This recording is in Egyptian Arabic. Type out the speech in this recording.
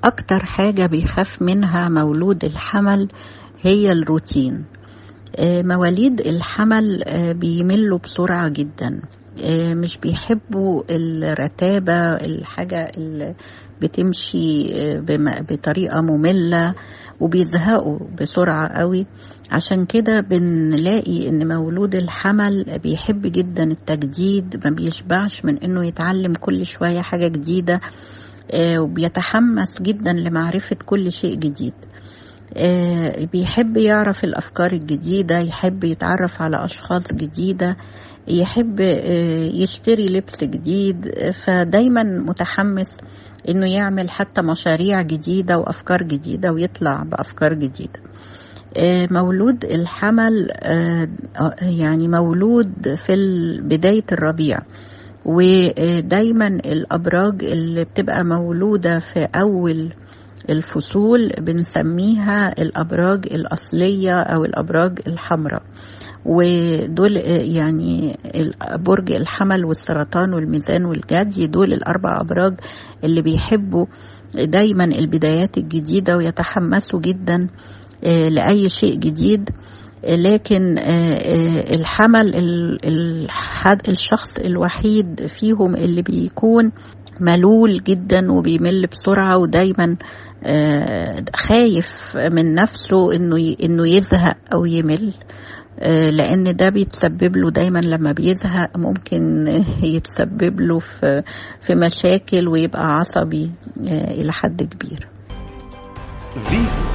أكتر حاجة بيخاف منها مولود الحمل هي الروتين مواليد الحمل بيملوا بسرعة جدا مش بيحبوا الرتابة الحاجة اللي بتمشي بطريقة مملة وبيزهقوا بسرعة قوي عشان كده بنلاقي ان مولود الحمل بيحب جدا التجديد ما بيشبعش من انه يتعلم كل شوية حاجة جديدة وبيتحمس جدا لمعرفة كل شيء جديد بيحب يعرف الأفكار الجديدة يحب يتعرف على أشخاص جديدة يحب يشتري لبس جديد فدايما متحمس انه يعمل حتى مشاريع جديدة وافكار جديدة ويطلع بافكار جديدة مولود الحمل يعني مولود في بداية الربيع ودايما الابراج اللي بتبقى مولودة في اول الفصول بنسميها الابراج الاصلية او الابراج الحمراء ودول يعني برج الحمل والسرطان والميزان والجدي دول الاربع ابراج اللي بيحبوا دايما البدايات الجديده ويتحمسوا جدا لاي شيء جديد لكن الحمل الشخص الوحيد فيهم اللي بيكون ملول جدا وبيمل بسرعه ودايما خايف من نفسه انه انه يزهق او يمل لان ده بيتسبب له دايما لما بيزهق ممكن يتسبب له في في مشاكل ويبقى عصبي الى حد كبير فيتو